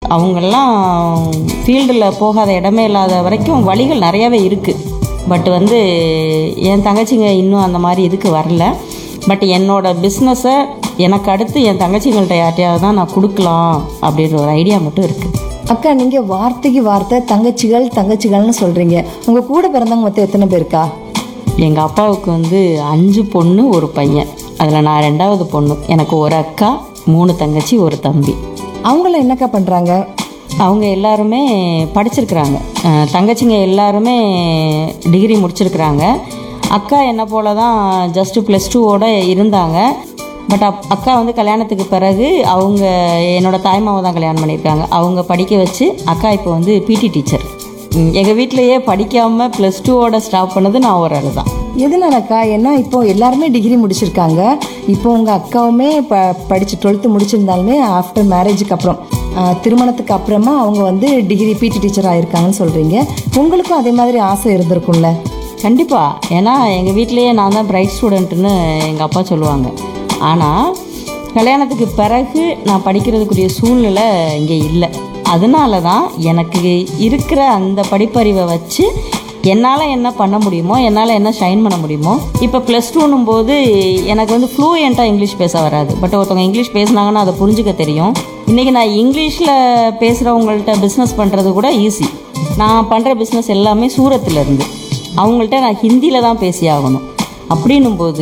அவங்கெல்லாம் ஃபீல்டில் போகாத இடமே இல்லாத வரைக்கும் வழிகள் நிறையாவே இருக்குது பட் வந்து என் தங்கச்சிங்க இன்னும் அந்த மாதிரி இதுக்கு வரல பட் என்னோட பிஸ்னஸை எனக்கு அடுத்து என் தங்கச்சிங்கள்ட்ட யார்ட்டையாவது தான் நான் கொடுக்கலாம் அப்படின்ற ஒரு ஐடியா மட்டும் இருக்குது அக்கா நீங்க வார்த்தைக்கு வார்த்தை தங்கச்சிகள் தங்கச்சிகள்னு சொல்றீங்க உங்க கூட பிறந்தவங்க மொத்தம் எத்தனை பேருக்கா எங்கள் அப்பாவுக்கு வந்து அஞ்சு பொண்ணு ஒரு பையன் அதில் நான் ரெண்டாவது பொண்ணு எனக்கு ஒரு அக்கா மூணு தங்கச்சி ஒரு தம்பி அவங்களாம் என்னக்கா பண்றாங்க அவங்க எல்லாருமே படிச்சிருக்கிறாங்க அஹ் தங்கச்சிங்க எல்லாருமே டிகிரி முடிச்சிருக்கிறாங்க அக்கா என்ன போல தான் ஜஸ்ட்டு ப்ளஸ் டூவோட இருந்தாங்க பட் அப் அக்கா வந்து கல்யாணத்துக்கு பிறகு அவங்க என்னோட தாய்மாவை தான் கல்யாணம் பண்ணியிருக்காங்க அவங்க படிக்க வச்சு அக்கா இப்போ வந்து பிடி டீச்சர் எங்கள் வீட்டிலையே படிக்காமல் ப்ளஸ் டூவோட ஸ்டாப் பண்ணது நான் ஒரு ஆள் தான் எதனாலக்கா ஏன்னா இப்போ எல்லாருமே டிகிரி முடிச்சிருக்காங்க இப்போ உங்க அக்காவுமே ப படிச்சு டுவெல்த்து முடிச்சிருந்தாலுமே ஆஃப்டர் மேரேஜுக்கு அப்புறம் ஆஹ், திருமணத்துக்கு அப்புறமா அவங்க வந்து டிகிரி பிடி டீச்சர் ஆயிருக்காங்கன்னு சொல்றீங்க உங்களுக்கும் அதே மாதிரி ஆசை இருந்திருக்கும்ல கண்டிப்பாக ஏன்னா எங்கள் வீட்டிலேயே நான் தான் பிரைட் ஸ்டூடெண்ட்டுன்னு எங்கள் அப்பா சொல்லுவாங்க ஆனால் கல்யாணத்துக்கு பிறகு நான் படிக்கிறதுக்குரிய சூழ்நிலை இங்கே இல்லை அதனால தான் எனக்கு இருக்கிற அந்த படிப்பறிவை வச்சு என்னால் என்ன பண்ண முடியுமோ என்னால் என்ன ஷைன் பண்ண முடியுமோ இப்போ ப்ளஸ் டூனும் போது எனக்கு வந்து ஃப்ளூயண்ட்டாக இங்கிலீஷ் பேச வராது பட் ஒருத்தவங்க இங்கிலீஷ் பேசுனாங்கன்னா அதை புரிஞ்சுக்க தெரியும் இன்றைக்கி நான் இங்கிலீஷில் பேசுகிறவங்கள்ட்ட பிஸ்னஸ் பண்ணுறது கூட ஈஸி நான் பண்ணுற பிஸ்னஸ் எல்லாமே சூரத்தில் இருந்து அவங்கள்ட்ட நான் ஹிந்தியில் தான் பேசி ஆகணும் அப்படின்னும் போது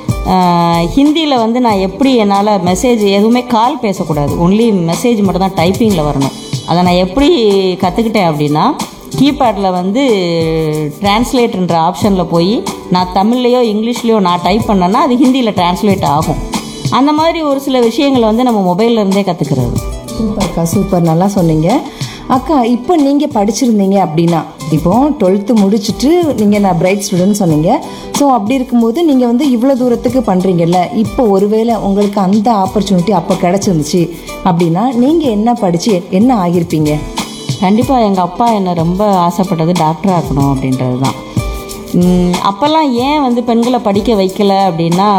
ஹிந்தியில் வந்து நான் எப்படி என்னால் மெசேஜ் எதுவுமே கால் பேசக்கூடாது ஒன்லி மெசேஜ் மட்டும் தான் டைப்பிங்கில் வரணும் அதை நான் எப்படி கற்றுக்கிட்டேன் அப்படின்னா கீபேடில் வந்து டிரான்ஸ்லேட்ன்ற ஆப்ஷனில் போய் நான் தமிழ்லையோ இங்கிலீஷ்லேயோ நான் டைப் பண்ணேன்னா அது ஹிந்தியில் டிரான்ஸ்லேட் ஆகும் அந்த மாதிரி ஒரு சில விஷயங்களை வந்து நம்ம மொபைல்ல இருந்தே கற்றுக்கிறது சூப்பர்க்கா சூப்பர் நல்லா சொன்னீங்க அக்கா இப்போ நீங்கள் படிச்சிருந்தீங்க அப்படின்னா இப்போ டுவெல்த்து முடிச்சுட்டு நீங்கள் நான் பிரைட் ஸ்டூடெண்ட் சொன்னீங்க ஸோ அப்படி இருக்கும்போது நீங்கள் வந்து இவ்வளோ தூரத்துக்கு பண்ணுறீங்கல்ல இப்போ ஒருவேளை உங்களுக்கு அந்த ஆப்பர்ச்சுனிட்டி அப்போ கிடச்சிருந்துச்சு அப்படின்னா நீங்கள் என்ன படித்து என்ன ஆகியிருப்பீங்க கண்டிப்பாக எங்கள் அப்பா என்னை ரொம்ப ஆசைப்பட்டது டாக்டர் ஆக்கணும் அப்படின்றது தான் உம், அப்போல்லாம் ஏன் வந்து பெண்களை படிக்க வைக்கல அப்படின்னா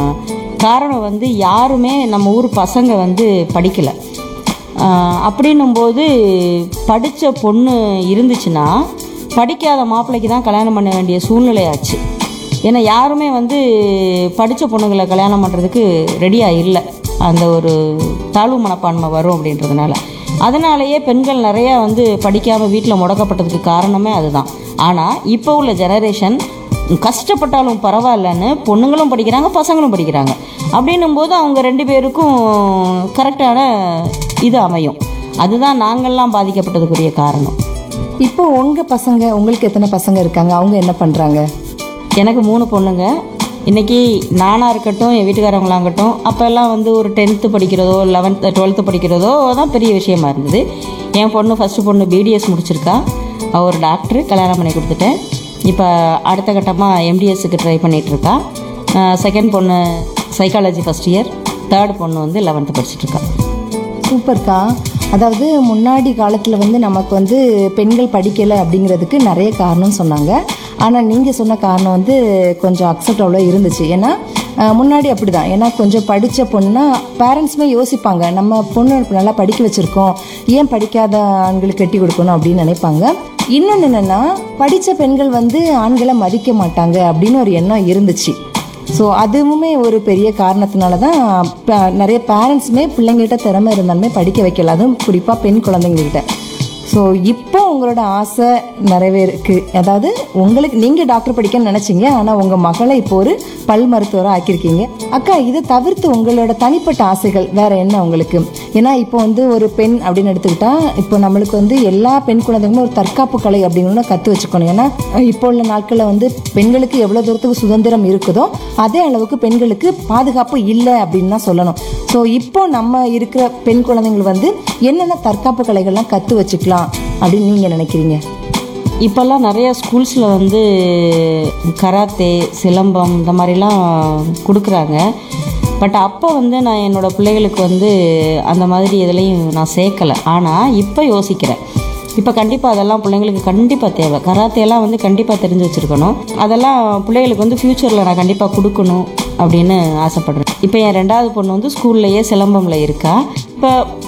காரணம் வந்து யாருமே நம்ம ஊர் பசங்க வந்து படிக்கலை அப்படின்னும்போது படித்த பொண்ணு இருந்துச்சுன்னா படிக்காத மாப்பிள்ளைக்கு தான் கல்யாணம் பண்ண வேண்டிய சூழ்நிலையாச்சு ஏன்னா யாருமே வந்து படித்த பொண்ணுங்களை கல்யாணம் பண்ணுறதுக்கு ரெடியாக இல்லை அந்த ஒரு தாழ்வு மனப்பான்மை வரும் அப்படின்றதுனால அதனாலேயே பெண்கள் நிறையா வந்து படிக்காமல் வீட்டில் முடக்கப்பட்டதுக்கு காரணமே அதுதான் ஆனால் இப்போ உள்ள ஜெனரேஷன் கஷ்டப்பட்டாலும் பரவாயில்லன்னு பொண்ணுங்களும் படிக்கிறாங்க பசங்களும் படிக்கிறாங்க அப்படின்னும் போது அவங்க ரெண்டு பேருக்கும் கரெக்டான இது அமையும் அதுதான் நாங்கள்லாம் பாதிக்கப்பட்டதுக்குரிய காரணம் இப்போ உங்கள் பசங்க உங்களுக்கு எத்தனை பசங்க இருக்காங்க அவங்க என்ன பண்ணுறாங்க எனக்கு மூணு பொண்ணுங்க இன்றைக்கி நானாக இருக்கட்டும் என் வீட்டுக்காரவங்களாம் இருக்கட்டும் அப்போல்லாம் வந்து ஒரு டென்த்து படிக்கிறதோ லெவன்த்து டுவெல்த்து படிக்கிறதோ தான் பெரிய விஷயமா இருந்தது என் பொண்ணு ஃபஸ்ட்டு பொண்ணு பிடிஎஸ் முடிச்சிருக்கா அவ ஒரு டாக்டரு கல்யாணம் பண்ணி கொடுத்துட்டேன் இப்போ அடுத்த கட்டமாக எம்டிஎஸ்க்கு ட்ரை பண்ணிகிட்ருக்கா செகண்ட் பொண்ணு சைக்காலஜி ஃபஸ்ட் இயர் தேர்ட் பொண்ணு வந்து லெவன்த்து படிச்சிட்ருக்கா சூப்பர்க்கா அதாவது முன்னாடி காலத்தில் வந்து நமக்கு வந்து பெண்கள் படிக்கலை அப்படிங்கிறதுக்கு நிறைய காரணம் சொன்னாங்க ஆனால் நீங்கள் சொன்ன காரணம் வந்து கொஞ்சம் அக்செப்டபுளாக இருந்துச்சு ஏன்னா அஹ், முன்னாடி அப்படி தான் ஏன்னா கொஞ்சம் படித்த பொண்ணுனா பேரண்ட்ஸுமே யோசிப்பாங்க நம்ம பொண்ணு நல்லா படிக்க வச்சுருக்கோம் ஏன் படிக்காத ஆண்களுக்கு கட்டி கொடுக்கணும் அப்படின்னு நினைப்பாங்க இன்னொன்று என்னென்னா படித்த பெண்கள் வந்து ஆண்களை மதிக்க மாட்டாங்க அப்படின்னு ஒரு எண்ணம் இருந்துச்சு ஸோ அதுவுமே ஒரு பெரிய காரணத்தினால தான் ப- நிறைய பேரண்ட்ஸுமே பிள்ளைங்கள்ட்ட திறமை இருந்தாலுமே படிக்க வைக்கல அதுவும் குறிப்பாக பெண் குழந்தைங்கள்கிட்ட ஸோ இப்போ உங்களோட ஆசை நிறைவேருக்கு அதாவது உங்களுக்கு நீங்கள் டாக்டர் படிக்கணும்னு நினச்சிங்க ஆனால் உங்கள் மகளை இப்போ ஒரு பல் மருத்துவராக ஆக்கியிருக்கீங்க அக்கா இதை தவிர்த்து உங்களோட தனிப்பட்ட ஆசைகள் வேற என்ன உங்களுக்கு ஏன்னா இப்போ வந்து ஒரு பெண் அப்படின்னு எடுத்துக்கிட்டா இப்போ நம்மளுக்கு வந்து எல்லா பெண் குழந்தைங்களும் ஒரு தற்காப்பு கலை அப்படின்னு கற்று வச்சுக்கணும் ஏன்னா இப்போ உள்ள நாட்களில் வந்து பெண்களுக்கு எவ்வளோ தூரத்துக்கு சுதந்திரம் இருக்குதோ அதே அளவுக்கு பெண்களுக்கு பாதுகாப்பு இல்லை அப்படின்னு தான் சொல்லணும் ஸோ இப்போ நம்ம இருக்கிற பெண் குழந்தைங்கள் வந்து என்னென்ன தற்காப்பு கலைகள்லாம் கற்று வச்சுக்கலாம் அப்படின்னு நீங்கள் நினைக்கிறீங்க இப்போல்லாம் நிறைய ஸ்கூல்ஸில் வந்து கராத்தே சிலம்பம் இந்த மாதிரிலாம் கொடுக்குறாங்க பட் அப்போ வந்து நான் என்னோடய பிள்ளைகளுக்கு வந்து அந்த மாதிரி எதுலேயும் நான் சேர்க்கலை ஆனால் இப்போ யோசிக்கிறேன் இப்போ கண்டிப்பாக அதெல்லாம் பிள்ளைங்களுக்கு கண்டிப்பாக தேவை கராத்தேலாம் வந்து கண்டிப்பாக தெரிஞ்சு வச்சுருக்கணும் அதெல்லாம் பிள்ளைகளுக்கு வந்து ஃப்யூச்சரில் நான் கண்டிப்பாக கொடுக்கணும் அப்படின்னு ஆசைப்பட்றேன் இப்போ என் ரெண்டாவது பொண்ணு வந்து ஸ்கூல்லையே சிலம்பமில் இருக்கா இப்போ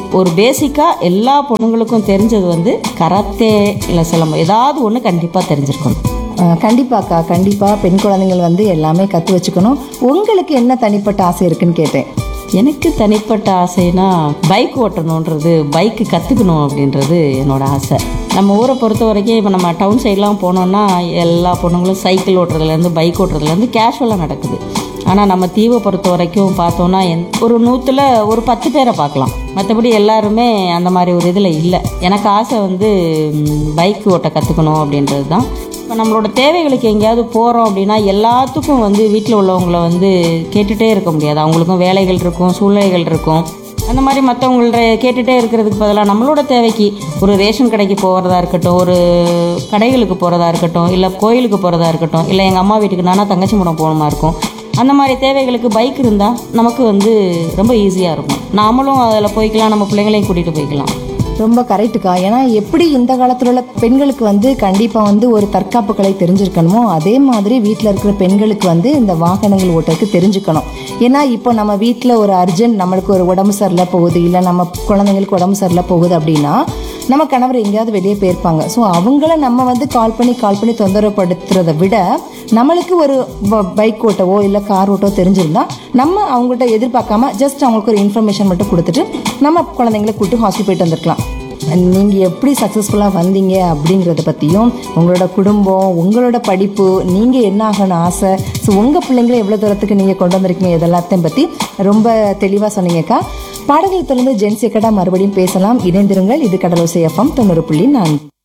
ஒரு பேசிக்காக எல்லா பொண்ணுங்களுக்கும் தெரிஞ்சது வந்து கராத்தே இல்லை சிலம்பம் ஏதாவது ஒன்று கண்டிப்பாக தெரிஞ்சிருக்கணும் அஹ், கண்டிப்பாக்கா கண்டிப்பாக பெண் குழந்தைங்கள் வந்து எல்லாமே கற்று வச்சுக்கணும் உங்களுக்கு என்ன தனிப்பட்ட ஆசை இருக்குன்னு கேட்டேன் எனக்கு தனிப்பட்ட ஆசைனா பைக் ஓட்டணுன்றது பைக்கு கற்றுக்கணும் அப்படின்றது என்னோட ஆசை நம்ம ஊரை பொறுத்த வரைக்கும் இப்போ நம்ம டவுன் சைட்லாம் போனோம்னா எல்லா பொண்ணுங்களும் சைக்கிள் ஓட்டுறதுலேருந்து பைக் ஓட்டுறதுலேருந்து கேஷுவலாக நடக்குது ஆனால் நம்ம தீவை பொறுத்த வரைக்கும் பார்த்தோன்னா எந் ஒரு நூற்றில் ஒரு பத்து பேரை பார்க்கலாம் மற்றபடி எல்லாருமே அந்த மாதிரி ஒரு இதில் இல்லை எனக்கு ஆசை வந்து பைக் ஓட்ட கற்றுக்கணும் அப்படின்றது தான் இப்போ நம்மளோட தேவைகளுக்கு எங்கேயாவது போகிறோம் அப்படின்னா எல்லாத்துக்கும் வந்து வீட்டில் உள்ளவங்கள வந்து கேட்டுகிட்டே இருக்க முடியாது அவங்களுக்கும் வேலைகள் இருக்கும் சூழ்நிலைகள் இருக்கும் அந்த மாதிரி மற்றவங்கள்ட்ட கேட்டுகிட்டே இருக்கிறதுக்கு பதிலாக நம்மளோட தேவைக்கு ஒரு ரேஷன் கடைக்கு போகிறதா இருக்கட்டும் ஒரு கடைகளுக்கு போகிறதா இருக்கட்டும் இல்லை கோயிலுக்கு போகிறதா இருக்கட்டும் இல்லை எங்கள் அம்மா வீட்டுக்கு நானா தங்கச்சி முடம் போகணுமா இருக்கும் அந்த மாதிரி தேவைகளுக்கு பைக் இருந்தால் நமக்கு வந்து ரொம்ப ஈஸியாக இருக்கும் நாமளும் அதில் போய்க்கலாம் நம்ம பிள்ளைங்களையும் கூட்டிகிட்டு போய்க்கலாம் ரொம்ப கரெக்டுக்கா ஏன்னா எப்படி இந்த காலத்தில் உள்ள பெண்களுக்கு வந்து கண்டிப்பாக வந்து ஒரு தற்காப்பு கலை தெரிஞ்சிருக்கணுமோ அதே மாதிரி வீட்டில் இருக்கிற பெண்களுக்கு வந்து இந்த வாகனங்கள் ஓட்டுறதுக்கு தெரிஞ்சுக்கணும் ஏன்னா இப்போ நம்ம வீட்டில் ஒரு அர்ஜென்ட் நம்மளுக்கு ஒரு உடம்பு சரியில்லை போகுது இல்லை நம்ம குழந்தைங்களுக்கு உடம்பு சரியில்லை போகுது அப்படின்னா நம்ம கணவர் எங்கேயாவது வெளியே போயிருப்பாங்க ஸோ அவங்கள நம்ம வந்து கால் பண்ணி கால் பண்ணி தொந்தரவுப்படுத்துறதை விட நம்மளுக்கு ஒரு பைக் ஓட்டவோ இல்லை கார் ஓட்டவோ தெரிஞ்சிருந்தா நம்ம அவங்கள்ட்ட எதிர்பார்க்காம ஜஸ்ட் அவங்களுக்கு ஒரு இன்ஃபர்மேஷன் மட்டும் கொடுத்துட்டு நம்ம குழந்தைங்கள கூப்பிட்டு ஹாஸ்பிட்டல் போயிட்டு வந்திருக்கலாம் நீங்கள் எப்படி சக்ஸஸ்ஃபுல்லாக வந்தீங்க அப்படிங்கிறத பற்றியும் உங்களோட குடும்பம் உங்களோட படிப்பு நீங்கள் என்ன ஆகணும் ஆசை ஸோ உங்கள் பிள்ளைங்களை எவ்வளோ தூரத்துக்கு நீங்கள் கொண்டு வந்திருக்கீங்க இதெல்லாத்தையும் பற்றி ரொம்ப தெளிவாக சொன்னீங்கக்கா பாடல்கள் தொடர்ந்து ஜென்ஸ் எக்கடா மறுபடியும் பேசலாம் இணைந்திருங்கள் இது கடலோசை எஃப்எம் தொண்ணூறு புள்ளி நான்கு